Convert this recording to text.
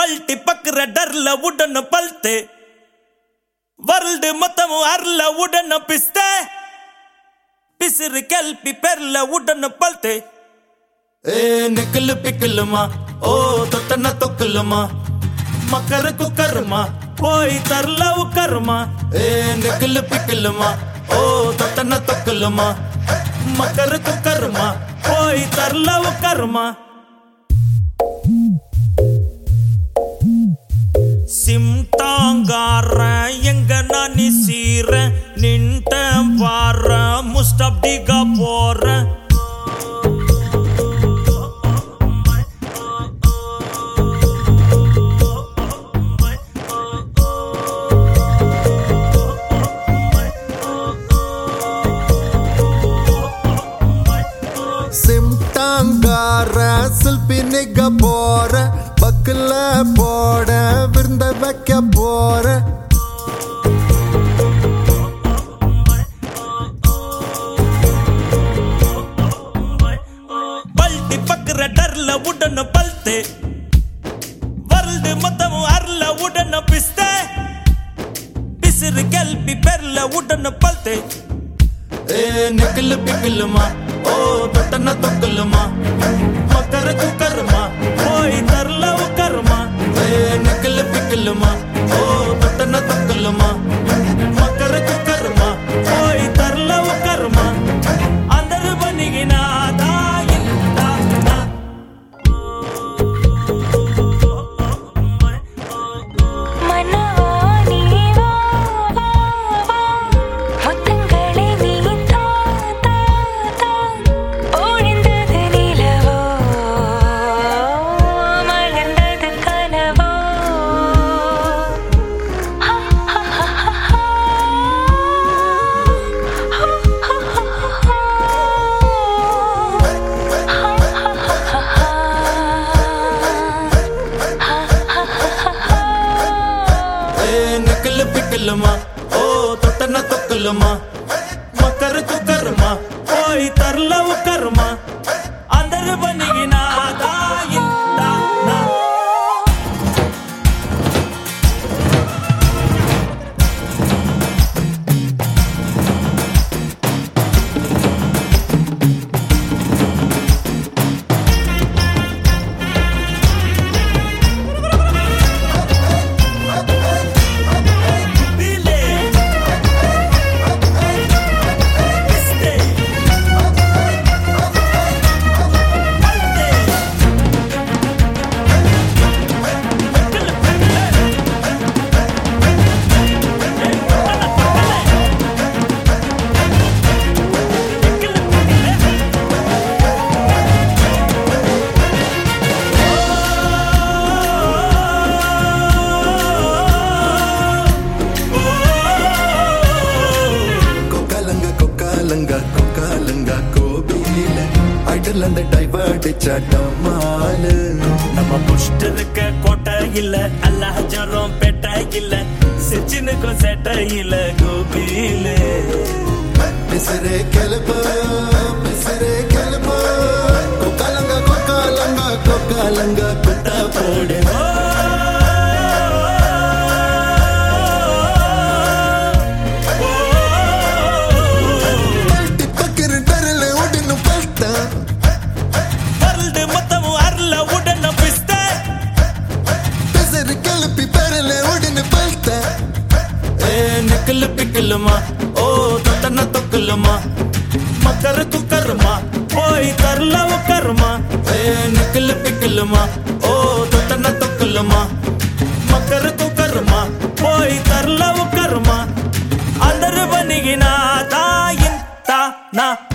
పల్టి పక్కర డర్ల ఉడన పల్తే world మొత్తం అర్ల ఉడన పిస్తే పిసిరి కెల్పి పెర్ల ఉడన పల్తే ఏ నిక్కులు పిక్కులుమా ఓ తొట్టన తొక్కులుమా మకర కుక్కర్మా పోయి తర్లవు కర్మ ఏ నిక్కులు పిక్కులుమా ఓ తొట్టన తొక్కులుమా మకర కుక్కర్మా పోయి తర్లవు కర్మ சிம்டாங்கார எங்க நானி சீர நின்ட்ட வார முஸ்டப்டிகா போற சிம்டாங்கார சில்பி நிக்க போற பக்கல போட விருந்த வைக்க போற பல்டி பக்கற டர்ல உடன பல்த்தே வரல்டு மொத்தம் அர்ல உடன பிஸ்தே பிசிறு கெல்பி பெர்ல உடன பல்த்தே ఏ నిక్కులు పిక్కులుమా ఓ తొట్టన తొక్కులుమా మకర కుక్కర్మా పోయి తర్లవు కర్మ ఏ నిక్కులు పిక్కులుమా ఓ తొట్టన తొక్కులుమా మకర కుక్కర్మా పోయి తర్లవు కర్మ అందరు బనిగిన மனவா நீ வா வா வா முத்தங்களே நீ தா தா தா ஒழிந்தது நிலவோ மலர்ந்தது கனவோ ஹா ஹா ஹா ஹா ఏ నిక్కులు పిక్కులుమా ఓ తొట్టన తొక్కులుమా మకర కుక్కర్మా పోయి తర్లవు కర్మ అందరు బనిగిన கொக்காலங்க கொக்காலங்க கொக்காலங்க கோபியில அடல் அந்த டைவர்ட் சட்டமாலு நம்ம புஷ்ட இருக்க கோட்டை இல்ல அல்லாஜரம் பெட்டை இல்ல சிச்சினுக்கும் செட்டை இல்ல கோபியிலே பிசரே கிளப்பு பிசரே கிளப்பு கொக்காலங்க கொக்காலங்க கொக்காலங்க குட்டா போடு பல்ட்டி பக்கிரு டரல உடனு பல்ட்டா வரல்டு மொத்தம் அருள உடன பிஸ்த பிசரு கிளப்பி பரல உடனு பல்ட்டா ஏ நிக்கல் பிக்கலுமா ஓ தொட்டன தொக்கலுமா மக்கர குக்கருமா போய் தரலவு கருமா ஏ நிக்கல் பிக்கலுமா ஓ தொட்டன தொக்கலுமா மக்கர குக்கருமா போய் தரலவு கருமா అందరు బనిగిన తాయిన్ తా నా